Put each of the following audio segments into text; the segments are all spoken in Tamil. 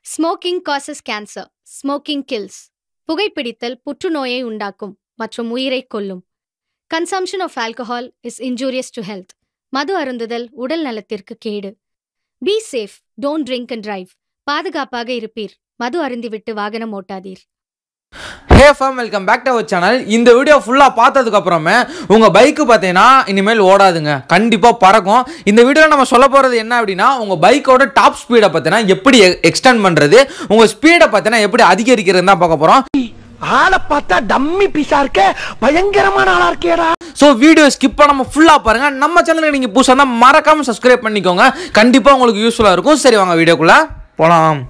smoking causes cancer smoking kills புகைப்பிடித்தல் புற்றுநோயை உண்டாக்கும் மற்றும் உயிரை கொல்லும் consumption of alcohol is injurious to health மது அருந்துதல் உடல் நலத்திற்கு கேடு be safe don't drink and drive பாதுகாப்பாக இருப்பீர் மது அருந்திவிட்டு வாகனம் ஓட்டாதீர் hey fam welcome back to our channel இந்த வீடியோ ஃபுல்லாக பார்த்ததுக்கு அப்புறமே உங்கள் பைக்கு பார்த்தீங்கன்னா இனிமேல் ஓடாதுங்க கண்டிப்பாக பறக்கும் இந்த வீடியோவில் நம்ம சொல்ல போகிறது என்ன அப்படின்னா உங்கள் பைக்கோட டாப் ஸ்பீடை பார்த்தீங்கன்னா எப்படி எக்ஸ்டெண்ட் பண்ணுறது உங்கள் ஸ்பீடை பார்த்தீங்கன்னா எப்படி அதிகரிக்கிறது தான் பார்க்க போகிறோம் ஆளை பார்த்தா டம்மி பீஸா இருக்க பயங்கரமான ஆளா இருக்கேடா ஸோ வீடியோ ஸ்கிப் பண்ணாம ஃபுல்லாக பாருங்கள் நம்ம சேனலுக்கு நீங்கள் புதுசாக இருந்தால் மறக்காமல் சப்ஸ்கிரைப் பண்ணிக்கோங்க கண்டிப்பாக உங்களுக்கு யூஸ்ஃபுல்லாக இருக்கும் சரி வாங்க வீடியோக்குள்ளே போகலாம்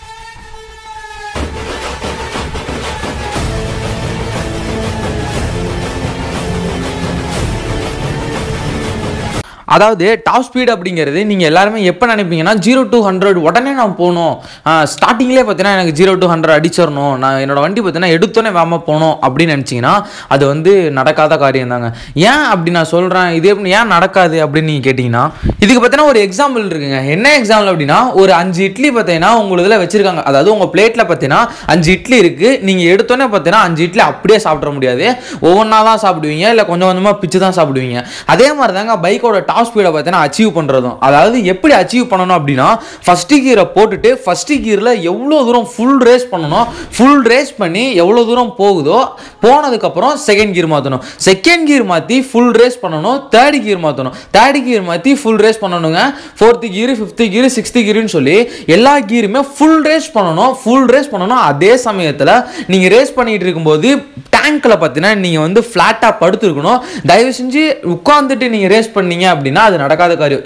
அதாவது டாப் ஸ்பீட் அப்படிங்கிறது நீங்கள் எல்லாருமே எப்போ நினைப்பீங்கன்னா ஜீரோ டு ஹண்ட்ரட் உடனே நான் போகணும் ஸ்டார்டிங்லேயே பார்த்தீங்கன்னா எனக்கு ஜீரோ டு ஹண்ட்ரட் அடிச்சிடணும் நான் என்னோட வண்டி பார்த்தீங்கன்னா எடுத்தோன்னே வேகமாக போகணும் அப்படின்னு நினச்சிங்கன்னா அது வந்து நடக்காத காரியம் தாங்க ஏன் அப்படி நான் சொல்கிறேன் இது எப்படி ஏன் நடக்காது அப்படின்னு நீங்கள் கேட்டிங்கன்னா இதுக்கு பார்த்தீங்கன்னா ஒரு எக்ஸாம்பிள் இருக்குங்க என்ன எக்ஸாம்பிள் அப்படின்னா ஒரு அஞ்சு இட்லி பார்த்தீங்கன்னா உங்கள் இதில் வச்சுருக்காங்க அதாவது உங்கள் பிளேட்டில் பார்த்தீங்கன்னா அஞ்சு இட்லி இருக்குது நீங்கள் எடுத்தோன்னே பார்த்தீங்கன்னா அஞ்சு இட்லி அப்படியே சாப்பிட முடியாது ஒவ்வொன்றா தான் சாப்பிடுவீங்க இல்லை கொஞ்சம் கொஞ்சமாக பிச்சு தான் சாப்பிடுவீங்க அதே மாதிரி தாங்க பைக்கோட டாப் ஸ்பீடை பார்த்தீங்கன்னா அச்சீவ் பண்ணுறதும் அதாவது எப்படி அச்சீவ் பண்ணணும் அப்படின்னா ஃபஸ்ட்டு கீரை போட்டுட்டு ஃபஸ்ட்டு கீரில் எவ்வளோ தூரம் ஃபுல் ரேஸ் பண்ணணும் ஃபுல் ரேஸ் பண்ணி எவ்வளோ தூரம் போகுதோ போனதுக்கப்புறம் செகண்ட் கீர் மாற்றணும் செகண்ட் கீர் மாற்றி ஃபுல் ரேஸ் பண்ணணும் தேர்ட் கீர் மாற்றணும் தேர்ட் கீர் மாற்றி ஃபுல் ரேஸ் பண்ணணுங்க fourth gear fifth gear sixth கீருன்னு சொல்லி எல்லா கீருமே ஃபுல் ரேஸ் பண்ணணும் ஃபுல் ரேஸ் பண்ணணும் அதே சமயத்தில் நீங்கள் ரேஸ் பண்ணிட்டு இருக்கும்போது டேங்க்கில் பார்த்தீங்கன்னா நீங்கள் வந்து ஃப்ளாட்டாக படுத்துருக்கணும் தயவு செஞ்சு உட்காந்துட்டு நீங்கள் ரேஸ் பண்ணீங்க அப்படின்னா அது நடக்காத காரியம்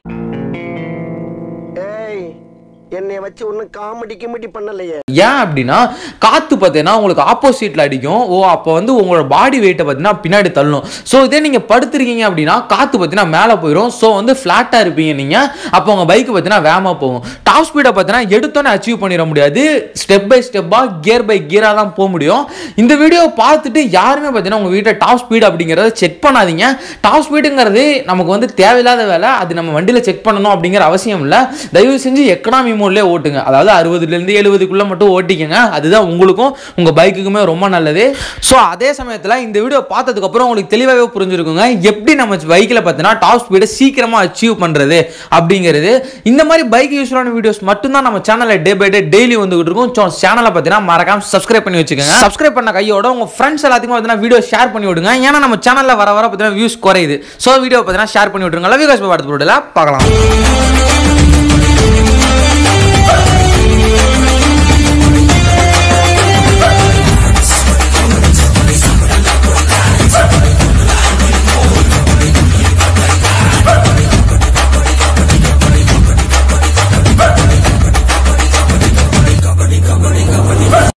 ஏய் என்னை வச்சு ஒன்னும் காமெடி கிமெடி பண்ணலையே ஏன் அப்படின்னா காற்று பார்த்தீங்கன்னா உங்களுக்கு ஆப்போசிட்டில் அடிக்கும் ஓ அப்போ வந்து உங்களோட பாடி வெயிட்டை பார்த்தீங்கன்னா பின்னாடி தள்ளும் ஸோ இதே நீங்கள் படுத்துருக்கீங்க அப்படின்னா காற்று பார்த்தீங்கன்னா மேலே போயிடும் ஸோ வந்து ஃப்ளாட்டாக இருப்பீங்க நீங்கள் அப்போ உங்கள் பைக்கு பார்த்தீங்கன்னா வேகமாக போகும் டாப் ஸ்பீடை பார்த்தீங்கன்னா எடுத்தோன்னே அச்சீவ் பண்ணிட முடியாது ஸ்டெப் பை ஸ்டெப்பாக கியர் பை கியராக தான் போக முடியும் இந்த வீடியோ பார்த்துட்டு யாருமே பார்த்தீங்கன்னா உங்கள் வீட்டில் டாப் ஸ்பீடு அப்படிங்கிறத செக் பண்ணாதீங்க டாப் ஸ்பீடுங்கிறது நமக்கு வந்து தேவையில்லாத வேலை அது நம்ம வண்டியில் செக் பண்ணணும் அப்படிங்கிற அவசியம் இல்லை தயவு செஞ்சு எக்கனாமி மோட்லேயே ஓட்டுங்க அதாவது அறுபதுலேருந்து எழுபதுக்குள்ளே மட்டும் ஓட்டிக்கங்க அதுதான் உங்களுக்கும் உங்கள் பைக்குக்குமே ரொம்ப நல்லது ஸோ அதே சமயத்தில் இந்த வீடியோ பார்த்ததுக்கப்புறம் உங்களுக்கு தெளிவாகவே புரிஞ்சிருக்குங்க எப்படி நம்ம பைக்கில் பார்த்தீங்கன்னா டாப் ஸ்பீடை சீக்கிரமாக அச்சீவ் பண்ணுறது அப்படிங்கிறது இந்த மாதிரி பைக் யூஸ்ஃபுல்லான வீடியோஸ் மட்டும்தான் நம்ம சேனலில் டே பை டே டெய்லி வந்துகிட்டு இருக்கும் ஸோ சேனலை பார்த்தீங்கன்னா மறக்காம சப்ஸ்கிரைப் பண்ணி வச்சுக்கோங்க சப்ஸ்கிரைப் பண்ண கையோட உங்கள் ஃப்ரெண்ட்ஸ் எல்லாத்துக்கும் பார்த்தீங்கன்னா வீடியோ ஷேர் பண்ணி விடுங்க ஏன்னா நம்ம சேனலில் வர வர பார்த்தீங்கன்னா வியூஸ் குறையுது ஸோ வீடியோ பார்த்தீங்கன்னா ஷேர் பண்ணி விட்டுருங்க லவ் யூ காஸ் பார்த்து பார்க்கலாம்